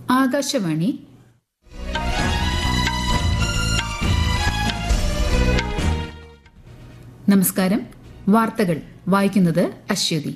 ആകാശവാണി നമസ്കാരം വാർത്തകൾ വായിക്കുന്നത് അശ്വതി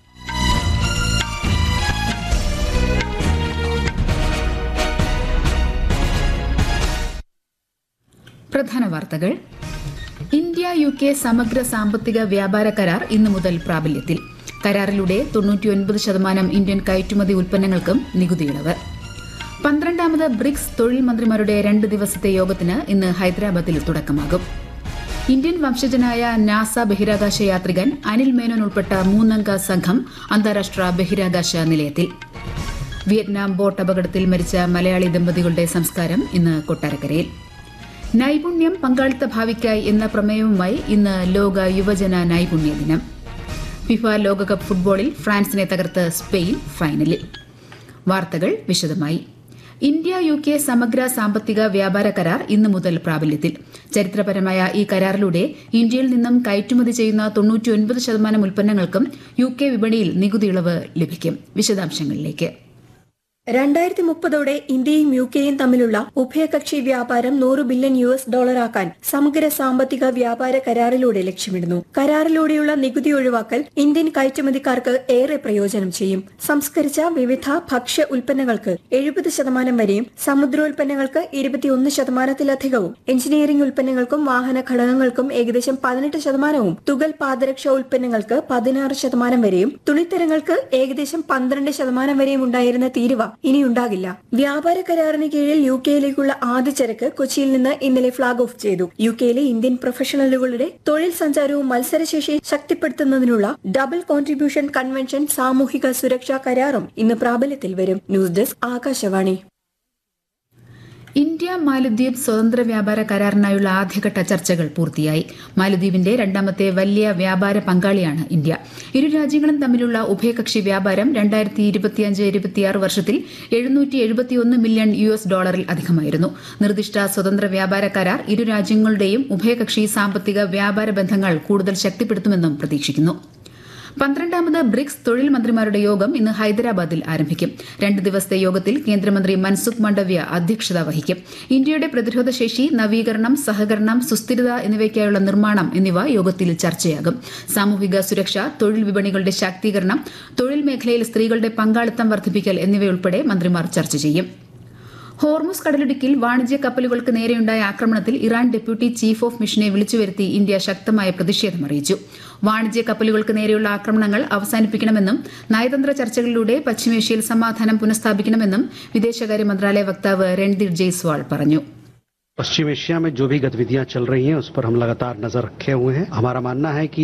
പ്രധാന വാർത്തകൾ ഇന്ത്യ യു കെ സമഗ്ര സാമ്പത്തിക വ്യാപാര കരാർ ഇന്നു മുതൽ പ്രാബല്യത്തിൽ കരാറിലൂടെ തൊണ്ണൂറ്റിയൊൻപത് ശതമാനം ഇന്ത്യൻ കയറ്റുമതി ഉൽപ്പന്നങ്ങൾക്കും നികുതി ഇളവ് പന്ത്രണ്ടാമത് ബ്രിക്സ് തൊഴിൽ മന്ത്രിമാരുടെ രണ്ട് ദിവസത്തെ യോഗത്തിന് ഇന്ന് ഹൈദരാബാദിൽ തുടക്കമാകും ഇന്ത്യൻ വംശജനായ നാസ ബഹിരാകാശ യാത്രികൻ അനിൽ മേനോൻ ഉൾപ്പെട്ട മൂന്നംഗ സംഘം അന്താരാഷ്ട്ര ബഹിരാകാശ നിലയത്തിൽ വിയറ്റ്നാം ബോട്ട് അപകടത്തിൽ മരിച്ച മലയാളി ദമ്പതികളുടെ സംസ്കാരം ഇന്ന് കൊട്ടാരക്കരയിൽ നൈപുണ്യം പങ്കാളിത്ത ഭാവിക്കായി എന്ന പ്രമേയവുമായി ഇന്ന് ലോക യുവജന നൈപുണ്യ ദിനം ഫിഫ ലോകകപ്പ് ഫുട്ബോളിൽ ഫ്രാൻസിനെ തകർത്ത് സ്പെയിൻ ഫൈനലിൽ വാർത്തകൾ വിശദമായി ഇന്ത്യ യു കെ സമഗ്ര സാമ്പത്തിക വ്യാപാര കരാർ ഇന്ന് മുതൽ പ്രാബല്യത്തിൽ ചരിത്രപരമായ ഈ കരാറിലൂടെ ഇന്ത്യയിൽ നിന്നും കയറ്റുമതി ചെയ്യുന്ന തൊണ്ണൂറ്റിയൊൻപത് ശതമാനം ഉൽപ്പന്നങ്ങൾക്കും യു കെ വിപണിയിൽ നികുതി ഇളവ് ലഭിക്കും വിശദാംശങ്ങളിലേക്ക് രണ്ടായിരത്തി മുപ്പതോടെ ഇന്ത്യയും യു കെയും തമ്മിലുള്ള ഉഭയകക്ഷി വ്യാപാരം നൂറ് ബില്യൺ യു എസ് ഡോളറാക്കാൻ സമഗ്ര സാമ്പത്തിക വ്യാപാര കരാറിലൂടെ ലക്ഷ്യമിടുന്നു കരാറിലൂടെയുള്ള നികുതി ഒഴിവാക്കൽ ഇന്ത്യൻ കയറ്റുമതിക്കാർക്ക് ഏറെ പ്രയോജനം ചെയ്യും സംസ്കരിച്ച വിവിധ ഭക്ഷ്യ ഉൽപ്പന്നങ്ങൾക്ക് എഴുപത് ശതമാനം വരെയും സമുദ്രോൽപ്പന്നങ്ങൾക്ക് ഇരുപത്തിയൊന്ന് ശതമാനത്തിലധികവും എഞ്ചിനീയറിംഗ് ഉൽപ്പന്നങ്ങൾക്കും വാഹന ഘടകങ്ങൾക്കും ഏകദേശം പതിനെട്ട് ശതമാനവും തുകൽ പാദരക്ഷ ഉൽപ്പന്നങ്ങൾക്ക് പതിനാറ് ശതമാനം വരെയും തുണിത്തരങ്ങൾക്ക് ഏകദേശം പന്ത്രണ്ട് ശതമാനം വരെയും ഉണ്ടായിരുന്ന തീരുവ ഇനിയുണ്ടാകില്ല വ്യാപാര കരാറിന് കീഴിൽ യു കെയിലേക്കുള്ള ആദ്യ ചരക്ക് കൊച്ചിയിൽ നിന്ന് ഇന്നലെ ഫ്ളാഗ് ഓഫ് ചെയ്തു യു കെയിലെ ഇന്ത്യൻ പ്രൊഫഷണലുകളുടെ തൊഴിൽ സഞ്ചാരവും മത്സരശേഷി ശക്തിപ്പെടുത്തുന്നതിനുള്ള ഡബിൾ കോൺട്രിബ്യൂഷൻ കൺവെൻഷൻ സാമൂഹിക സുരക്ഷാ കരാറും ഇന്ന് പ്രാബല്യത്തിൽ വരും ന്യൂസ് ഡെസ്ക് ആകാശവാണി ഇന്ത്യ മാലദ്വീപ് സ്വതന്ത്ര വ്യാപാര കരാറിനായുള്ള ആദ്യഘട്ട ചർച്ചകൾ പൂർത്തിയായി മാലദ്വീപിന്റെ രണ്ടാമത്തെ വലിയ വ്യാപാര പങ്കാളിയാണ് ഇന്ത്യ ഇരു രാജ്യങ്ങളും തമ്മിലുള്ള ഉഭയകക്ഷി വ്യാപാരം രണ്ടായിരത്തി ഇരുപത്തിയഞ്ച് ഇരുപത്തിയാറ് വർഷത്തിൽ എഴുന്നൂറ്റി എഴുപത്തിയൊന്ന് മില്യൺ യു എസ് ഡോളറിൽ അധികമായിരുന്നു നിർദ്ദിഷ്ട സ്വതന്ത്ര വ്യാപാര കരാർ ഇരു രാജ്യങ്ങളുടെയും ഉഭയകക്ഷി സാമ്പത്തിക വ്യാപാര ബന്ധങ്ങൾ കൂടുതൽ ശക്തിപ്പെടുത്തുമെന്നും പ്രതീക്ഷിക്കുന്നു പന്ത്രണ്ടാമത് ബ്രിക്സ് തൊഴിൽ മന്ത്രിമാരുടെ യോഗം ഇന്ന് ഹൈദരാബാദിൽ ആരംഭിക്കും രണ്ട് ദിവസത്തെ യോഗത്തിൽ കേന്ദ്രമന്ത്രി മൻസുഖ് മണ്ഡവ്യ അധ്യക്ഷത വഹിക്കും ഇന്ത്യയുടെ പ്രതിരോധശേഷി നവീകരണം സഹകരണം സുസ്ഥിരത എന്നിവയ്ക്കായുള്ള നിർമ്മാണം എന്നിവ യോഗത്തിൽ ചർച്ചയാകും സാമൂഹിക സുരക്ഷ തൊഴിൽ വിപണികളുടെ ശാക്തീകരണം തൊഴിൽ മേഖലയിൽ സ്ത്രീകളുടെ പങ്കാളിത്തം വർദ്ധിപ്പിക്കൽ എന്നിവയുൾപ്പെടെ മന്ത്രിമാർ ചർച്ച ചെയ്യും ഹോർമുസ് കടലിടുക്കിൽ വാണിജ്യ കപ്പലുകൾക്ക് നേരെയുണ്ടായ ആക്രമണത്തിൽ ഇറാൻ ഡെപ്യൂട്ടി ചീഫ് ഓഫ് മിഷനെ വിളിച്ചുവരുത്തി ഇന്ത്യ ശക്തമായ പ്രതിഷേധം അറിയിച്ചു വാണിജ്യ കപ്പലുകൾക്ക് നേരെയുള്ള ആക്രമണങ്ങൾ അവസാനിപ്പിക്കണമെന്നും നയതന്ത്ര ചർച്ചകളിലൂടെ പശ്ചിമേഷ്യയിൽ സമാധാനം പുനഃസ്ഥാപിക്കണമെന്നും വിദേശകാര്യ മന്ത്രാലയ വക്താവ് രൺദീപ് ജയ്സ്വാൾ പറഞ്ഞു पश्चिम एशिया में जो भी गतिविधियां चल रही हैं उस पर हम लगातार नजर रखे हुए हैं हमारा मानना है कि